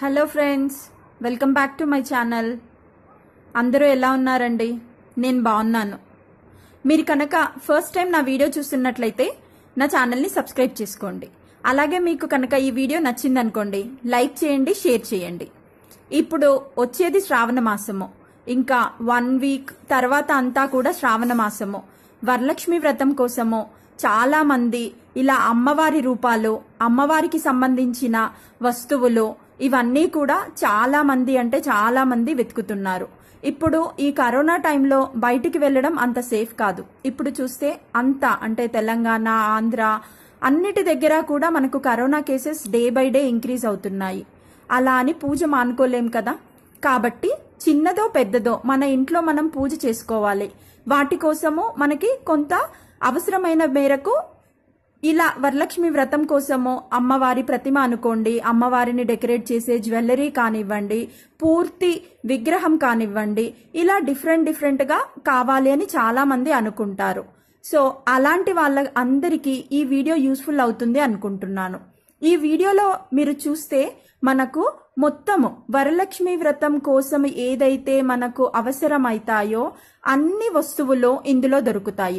hello friends welcome back to my channel అందరూ ఎలా ఉన్నారండి నేను బాగున్నాను మీరు కనుక ఫస్ట్ టైం నా వీడియో చూస్తున్నట్లయితే నా ఛానల్ని సబ్స్క్రైబ్ చేసుకోండి అలాగే మీకు కనుక ఈ వీడియో నచ్చిందనుకోండి లైక్ చేయండి షేర్ చేయండి ఇప్పుడు వచ్చేది శ్రావణ మాసము ఇంకా వన్ వీక్ తర్వాత అంతా కూడా శ్రావణ మాసము వరలక్ష్మి వ్రతం కోసము చాలా మంది ఇలా అమ్మవారి రూపాలు అమ్మవారికి సంబంధించిన వస్తువులు ఇవన్నీ కూడా చాలా మంది అంటే చాలా మంది వెతుకుతున్నారు ఇప్పుడు ఈ కరోనా టైంలో బయటికి వెళ్ళడం అంత సేఫ్ కాదు ఇప్పుడు చూస్తే అంత అంటే తెలంగాణ ఆంధ్ర అన్నిటి దగ్గర కూడా మనకు corona cases day by day increase అవుతున్నాయి అలా అని పూజ మానుకోలేం కదా కాబట్టి చిన్నదో పెద్దదో మన ఇంట్లో మనం పూజ చేసుకోవాలి వాటి కోసము మనకి కొంత అవసరమైన మేరకు ఇలా వరలక్ష్మి వ్రతం కోసము అమ్మవారి ప్రతిమ అనుకోండి అమ్మవారిని డెకరేట్ చేసే జ్యువెలరీ కానివ్వండి పూర్తి విగ్రహం కానివ్వండి ఇలా డిఫరెంట్ డిఫరెంట్ గా కావాలి అని చాలా మంది అనుకుంటారు సో అలాంటి వాళ్ళ అందరికీ ఈ వీడియో యూస్ఫుల్ అవుతుంది అనుకుంటున్నాను ఈ వీడియోలో మీరు చూస్తే మనకు మొత్తము వరలక్ష్మి వ్రతం కోసం ఏదైతే మనకు అవసరమైతాయో అన్ని వస్తువులు ఇందులో దొరుకుతాయి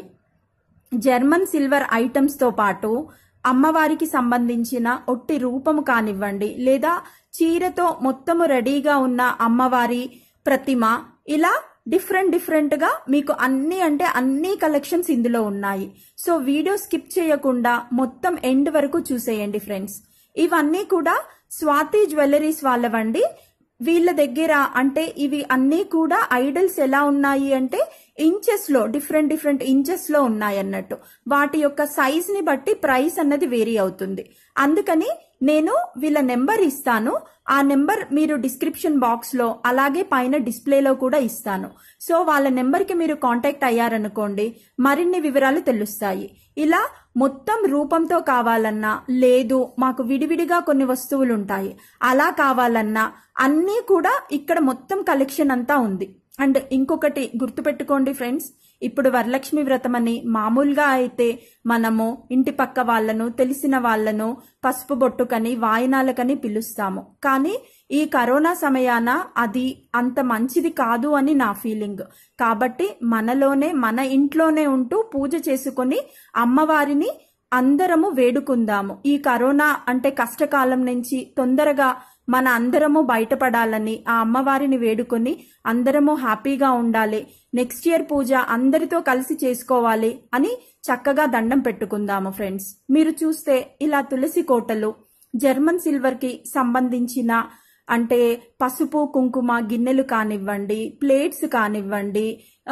జర్మన్ సిల్వర్ ఐటమ్స్ తో పాటు అమ్మవారికి సంబంధించిన ఒట్టి రూపము కానివ్వండి లేదా చీరతో మొత్తము రెడీగా ఉన్న అమ్మవారి ప్రతిమ ఇలా డిఫరెంట్ డిఫరెంట్ గా మీకు అన్ని అంటే అన్ని కలెక్షన్స్ ఇందులో ఉన్నాయి సో వీడియో స్కిప్ చేయకుండా మొత్తం ఎండ్ వరకు చూసేయండి ఫ్రెండ్స్ ఇవన్నీ కూడా స్వాతి జ్యువెలరీస్ వాళ్ళవండి వీళ్ళ దగ్గర అంటే ఇవి అన్నీ కూడా ఐడల్స్ ఎలా ఉన్నాయి అంటే ఇంచెస్ లో డిఫరెంట్ డిఫరెంట్ ఇంచెస్ లో ఉన్నాయి అన్నట్టు వాటి యొక్క సైజ్ ని బట్టి ప్రైస్ అన్నది వేరీ అవుతుంది అందుకని నేను వీళ్ళ నెంబర్ ఇస్తాను ఆ నెంబర్ మీరు డిస్క్రిప్షన్ బాక్స్ లో అలాగే పైన డిస్ప్లేలో కూడా ఇస్తాను సో వాళ్ళ నెంబర్ కి మీరు కాంటాక్ట్ అయ్యారనుకోండి మరిన్ని వివరాలు తెలుస్తాయి ఇలా మొత్తం రూపంతో కావాలన్నా లేదు మాకు విడివిడిగా కొన్ని వస్తువులు ఉంటాయి అలా కావాలన్నా అన్నీ కూడా ఇక్కడ మొత్తం కలెక్షన్ అంతా ఉంది అండ్ ఇంకొకటి గుర్తుపెట్టుకోండి ఫ్రెండ్స్ ఇప్పుడు వరలక్ష్మి వ్రతం అని మామూలుగా అయితే మనము ఇంటి పక్క వాళ్లను తెలిసిన వాళ్లను పసుపు బొట్టుకని వాయినాలకని పిలుస్తాము కానీ ఈ కరోనా సమయాన అది అంత మంచిది కాదు అని నా ఫీలింగ్ కాబట్టి మనలోనే మన ఇంట్లోనే ఉంటూ పూజ చేసుకొని అమ్మవారిని అందరము వేడుకుందాము ఈ కరోనా అంటే కష్టకాలం నుంచి తొందరగా మన అందరము బయటపడాలని ఆ అమ్మవారిని వేడుకొని అందరము హ్యాపీగా ఉండాలి నెక్స్ట్ ఇయర్ పూజ అందరితో కలిసి చేసుకోవాలి అని చక్కగా దండం పెట్టుకుందాము ఫ్రెండ్స్ మీరు చూస్తే ఇలా తులసి కోటలు జర్మన్ సిల్వర్ కి సంబంధించిన అంటే పసుపు కుంకుమ గిన్నెలు కానివ్వండి ప్లేట్స్ కానివ్వండి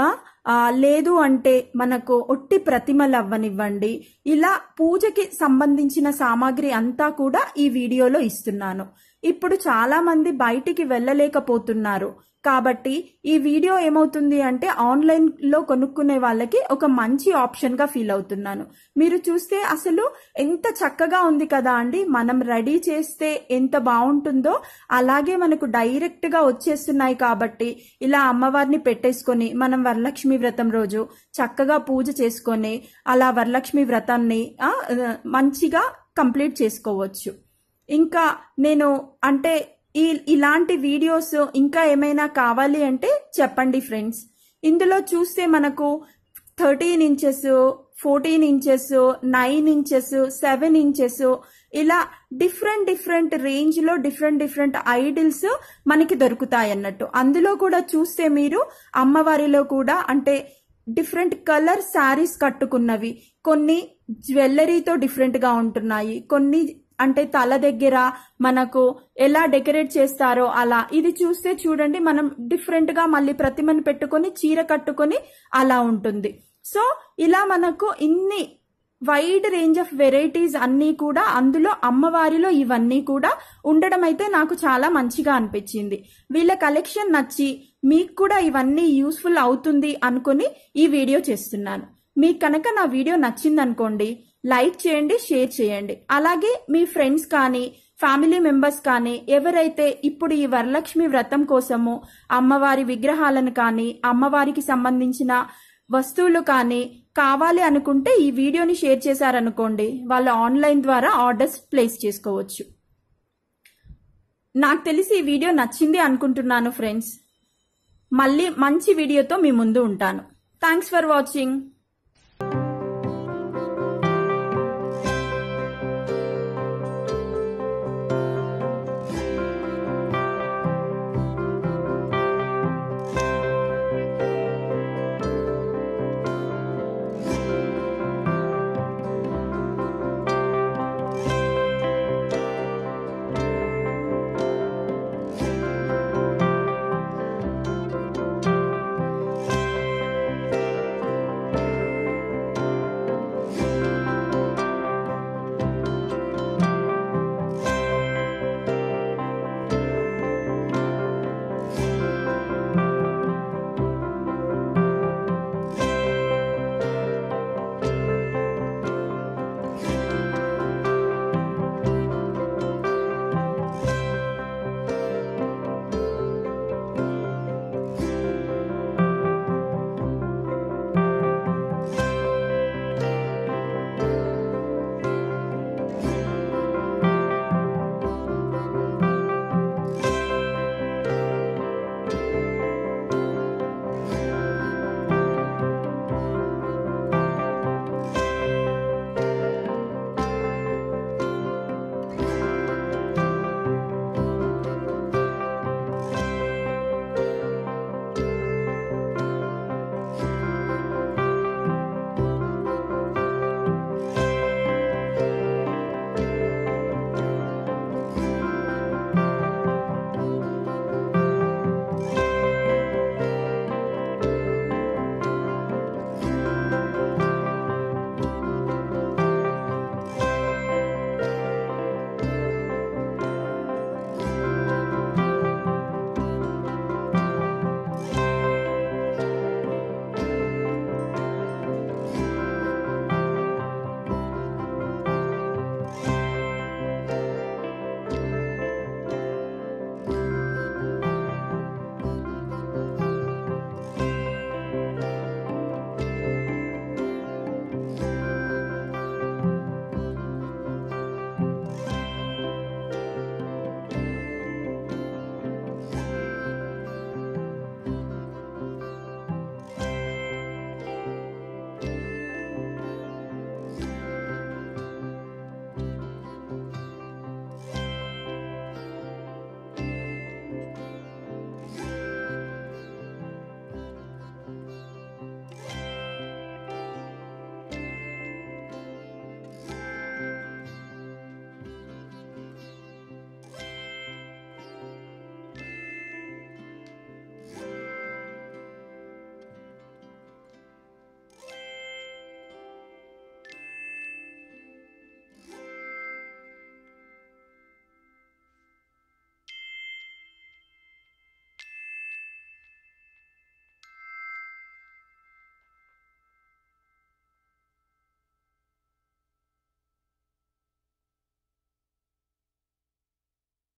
లేదు అంటే మనకు ఒట్టి ప్రతిమలు అవ్వనివ్వండి ఇలా పూజకి సంబంధించిన సామాగ్రి అంతా కూడా ఈ వీడియోలో ఇస్తున్నాను ఇప్పుడు చాలా మంది బయటికి వెళ్ళలేకపోతున్నారు కాబట్టి ఈ వీడియో ఏమవుతుంది అంటే ఆన్లైన్ లో కొనుక్కునే వాళ్ళకి ఒక మంచి ఆప్షన్ గా ఫీల్ అవుతున్నాను మీరు చూస్తే అసలు ఎంత చక్కగా ఉంది కదా అండి మనం రెడీ చేస్తే ఎంత బాగుంటుందో అలాగే మనకు డైరెక్ట్ గా వచ్చేస్తున్నాయి కాబట్టి ఇలా అమ్మవారిని పెట్టేసుకొని మనం వరలక్ష్మి వ్రతం రోజు చక్కగా పూజ చేసుకొని అలా వరలక్ష్మి వ్రతాన్ని మంచిగా కంప్లీట్ చేసుకోవచ్చు ఇంకా నేను అంటే ఈ ఇలాంటి వీడియోస్ ఇంకా ఏమైనా కావాలి అంటే చెప్పండి ఫ్రెండ్స్ ఇందులో చూస్తే మనకు thirteen inches fourteen inches nine inches seven inches ఇలా డిఫరెంట్ డిఫరెంట్ రేంజ్ లో డిఫరెంట్ డిఫరెంట్ ఐడిల్స్ మనకి దొరుకుతాయి అన్నట్టు అందులో కూడా చూస్తే మీరు అమ్మవారిలో కూడా అంటే డిఫరెంట్ కలర్ శారీస్ కట్టుకున్నవి కొన్ని జ్యువెలరీతో డిఫరెంట్ గా ఉంటున్నాయి కొన్ని అంటే తల దగ్గర మనకు ఎలా డెకరేట్ చేస్తారో అలా ఇది చూస్తే చూడండి మనం డిఫరెంట్ గా మళ్ళీ ప్రతిమను పెట్టుకొని చీర కట్టుకొని అలా ఉంటుంది సో ఇలా మనకు ఇన్ని వైడ్ రేంజ్ ఆఫ్ వెరైటీస్ అన్నీ కూడా అందులో అమ్మవారిలో ఇవన్నీ కూడా ఉండడం అయితే నాకు చాలా మంచిగా అనిపించింది వీళ్ళ కలెక్షన్ నచ్చి మీకు కూడా ఇవన్నీ యూస్ఫుల్ అవుతుంది అనుకుని ఈ వీడియో చేస్తున్నాను మీకు కనుక నా వీడియో నచ్చిందనుకోండి లైక్ చేయండి షేర్ చేయండి అలాగే మీ ఫ్రెండ్స్ కానీ ఫ్యామిలీ మెంబర్స్ కానీ ఎవరైతే ఇప్పుడు ఈ వరలక్ష్మి వ్రతం కోసము అమ్మవారి విగ్రహాలను కానీ అమ్మవారికి సంబంధించిన వస్తువులు కానీ కావాలి అనుకుంటే ఈ వీడియోని షేర్ చేశారనుకోండి వాళ్ళు ఆన్లైన్ ద్వారా ఆర్డర్స్ ప్లేస్ చేసుకోవచ్చు నాకు తెలిసి ఈ వీడియో నచ్చింది అనుకుంటున్నాను ఫ్రెండ్స్ మళ్ళీ మంచి వీడియోతో మీ ముందు ఉంటాను థ్యాంక్స్ ఫర్ వాచింగ్